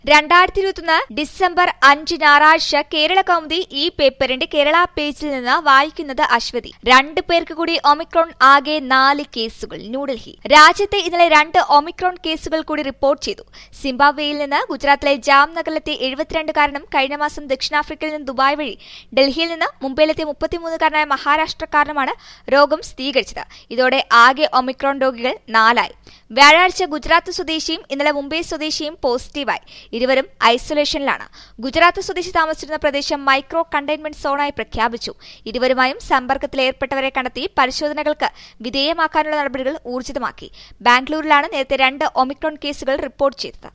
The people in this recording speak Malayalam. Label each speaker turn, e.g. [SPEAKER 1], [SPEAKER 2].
[SPEAKER 1] രണ്ടായിരത്തി ഇരുപത്തൊന്ന് ഡിസംബർ അഞ്ച് ഞായറാഴ്ച കേരള കൗമുദി ഈ പേപ്പറിന്റെ കേരള പേജിൽ നിന്ന് വായിക്കുന്നത് അശ്വതി രണ്ടു പേർക്ക് കൂടി ഒമിക്രോൺ ആകെ നാല് കേസുകൾ ന്യൂഡൽഹി രാജ്യത്തെ ഇന്നലെ രണ്ട് ഒമിക്രോൺ കേസുകൾ കൂടി റിപ്പോർട്ട് ചെയ്തു സിംബാബ്വേയിൽ നിന്ന് ഗുജറാത്തിലെ ജാംനഗറിലെത്തിയ എഴുപത്തിരണ്ടുകാരനും കഴിഞ്ഞ മാസം ദക്ഷിണാഫ്രിക്കയിൽ നിന്ന് ദുബായ് വഴി ഡൽഹിയിൽ നിന്ന് മുംബൈയിലെത്തിയ മുപ്പത്തിമൂന്നുകാരനായ മഹാരാഷ്ട്രക്കാരനുമാണ് രോഗം സ്ഥിരീകരിച്ചത് ഇതോടെ ആകെ ഒമിക്രോൺ രോഗികൾ നാലായി വ്യാഴാഴ്ച ഗുജറാത്ത് സ്വദേശിയും ഇന്നലെ മുംബൈ സ്വദേശിയും പോസിറ്റീവായി ഇരുവരും ഐസൊലേഷനിലാണ് ഗുജറാത്ത് സ്വദേശി താമസിച്ചിരുന്ന പ്രദേശം മൈക്രോ കണ്ടെയ്ൻമെന്റ് സോണായി പ്രഖ്യാപിച്ചു ഇരുവരുമായും സമ്പർക്കത്തിലേർപ്പെട്ടവരെ കണ്ടെത്തി പരിശോധനകൾക്ക് വിധേയമാക്കാനുള്ള നടപടികൾ ഊർജിതമാക്കി ബാംഗ്ലൂരിലാണ് നേരത്തെ രണ്ട് ഒമിക്രോൺ കേസുകൾ റിപ്പോർട്ട് ചെയ്തത്